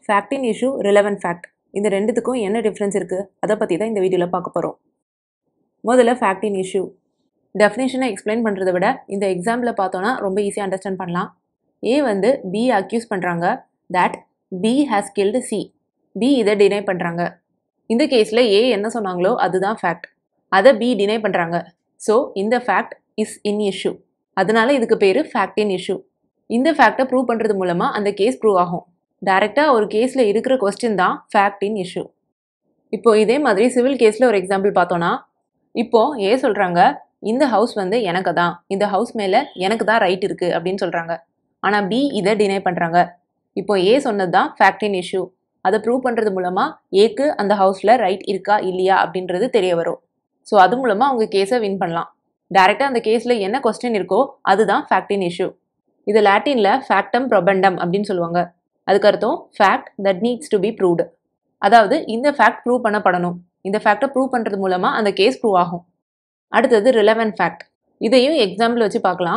fact in issue relevant fact இந்த ரெண்டுத்துக்கும் என்ன டிஃப்ரென்ஸ் இருக்குது அதை பற்றி தான் இந்த வீடியோவில் பார்க்க போகிறோம் முதல்ல ஃபேக்ட் இன் இஷ்யூ டெஃபினேஷனை எக்ஸ்பிளைன் பண்ணுறத விட இந்த எக்ஸாம்பிளில் பார்த்தோன்னா ரொம்ப ஈஸியாக அண்டர்ஸ்டாண்ட் பண்ணலாம் ஏ வந்து பி அக்யூஸ் பண்ணுறாங்க that B has killed C B இதை டினை பண்ணுறாங்க இந்த கேஸில் ஏ என்ன சொன்னாங்களோ அதுதான் ஃபேக்ட் அதை பி டினை பண்ணுறாங்க ஸோ இந்த ஃபேக்ட் இஸ் இன் இஷ்யூ அதனால இதுக்கு பேர் ஃபேக்ட் இன் இஷ்யூ இந்த ஃபேக்டை ப்ரூவ் பண்ணுறது மூலமாக அந்த கேஸ் ப்ரூவ் ஆகும் டைரெக்டாக ஒரு கேஸில் இருக்கிற கொஸ்டின் தான் ஃபேக்ட் இன் இஷ்யூ இப்போ இதே மாதிரி சிவில் கேஸில் ஒரு எக்ஸாம்பிள் பார்த்தோன்னா இப்போ ஏ சொல்கிறாங்க இந்த ஹவுஸ் வந்து எனக்கு தான் இந்த ஹவுஸ் மேலே எனக்கு தான் ரைட் இருக்குது அப்படின்னு சொல்கிறாங்க ஆனால் பி இதை டினை பண்ணுறாங்க இப்போ ஏ சொன்னது தான் ஃபேக்ட் இன் இஷ்யூ அதை ப்ரூவ் பண்ணுறது மூலமாக ஏக்கு அந்த ஹவுஸில் ரைட் இருக்கா இல்லையா அப்படின்றது தெரிய வரும் ஸோ அது மூலமாக அவங்க கேஸை வின் பண்ணலாம் டேரெக்டாக அந்த கேஸில் என்ன கொஸ்டின் இருக்கோ அதுதான் ஃபேக்ட் இன் இஷ்யூ இது லாட்டினில் ஃபேக்டம் ப்ரொபண்டம் அப்படின்னு சொல்லுவாங்க அதுக்கு அர்த்தம் fact that needs to be proved அதாவது இந்த ஃபேக்ட் ப்ரூவ் பண்ணப்படணும் இந்த ஃபேக்டை ப்ரூவ் பண்ணுறது மூலமாக அந்த கேஸ் ப்ரூவ் ஆகும் அடுத்தது ரிலவென்ட் ஃபேக்ட் இதையும் எக்ஸாம்பிள் வச்சு பார்க்கலாம்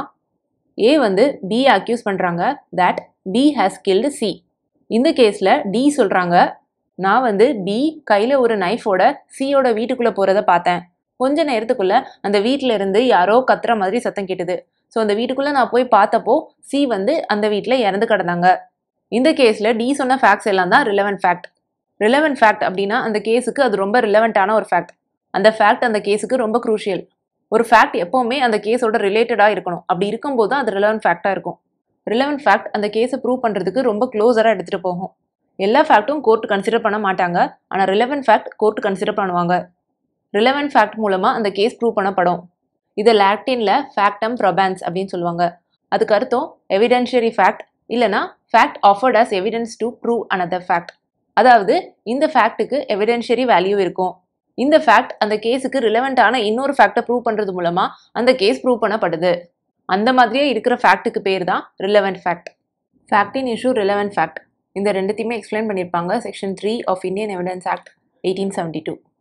ஏ வந்து பி அக்யூஸ் பண்ணுறாங்க that B has killed C இந்த கேஸில் டி சொல்கிறாங்க நான் வந்து பி கையில் ஒரு நைஃபோட சியோட வீட்டுக்குள்ளே போகிறத பார்த்தேன் கொஞ்ச நேரத்துக்குள்ளே அந்த வீட்டில் இருந்து யாரோ கத்துற மாதிரி சத்தம் கேட்டுது ஸோ அந்த வீட்டுக்குள்ளே நான் போய் பார்த்தப்போ சி வந்து அந்த வீட்டில் இறந்து கிடந்தாங்க இந்த கேஸில் டி சொன்ன ஃபேக்ட்ஸ் எல்லாம் தான் ரிலவென்ட் ஃபேக்ட் ரிலவென்ட் ஃபேக்ட் அப்படின்னா அந்த கேஸுக்கு அது ரொம்ப ரிலவெண்ட்டான ஒரு ஃபேக்ட் அந்த ஃபேக்ட் அந்த கேஸுக்கு ரொம்ப குரூஷியல் ஒரு ஃபேக்ட் எப்போவுமே அந்த கேஸோட ரிலேட்டடாக இருக்கணும் அப்படி இருக்கும்போது தான் அது ரிலவென்ட் ஃபேக்டாக இருக்கும் ரிலவென்ட் ஃபேக்ட் அந்த கேஸை ப்ரூவ் பண்ணுறதுக்கு ரொம்ப க்ளோஸராக எடுத்துகிட்டு போகும் எல்லா ஃபேக்ட்டும் கோர்ட் கன்சிடர் பண்ண மாட்டாங்க ஆனால் ரிலவென்ட் ஃபேக்ட் கோர்ட் கன்சிடர் பண்ணுவாங்க ரிலவென்ட் ஃபேக்ட் மூலமாக அந்த கேஸ் ப்ரூவ் பண்ணப்படும் இதை லாக்டினில் ஃபேக்டம் ப்ரொபான்ஸ் அப்படின்னு சொல்லுவாங்க அதுக்கு அர்த்தம் எவிடென்ஷியரி ஃபேக்ட் இல்லைனா fact offered as evidence to prove another fact அதாவது இந்த ஃபேக்ட்டுக்கு எவிடென்ஷியரி வேல்யூ இருக்கும் இந்த ஃபேக்ட் அந்த கேஸுக்கு ரிலவெண்ட்டான இன்னொரு ஃபேக்டை ப்ரூவ் பண்ணுறது மூலமாக அந்த கேஸ் ப்ரூவ் பண்ணப்படுது அந்த மாதிரியே இருக்கிற ஃபேக்ட்டுக்கு பேர் தான் relevant fact fact in issue relevant fact இந்த ரெண்டுத்தையுமே எக்ஸ்பிளைன் பண்ணியிருப்பாங்க section three of Indian Evidence Act eighteen seventy two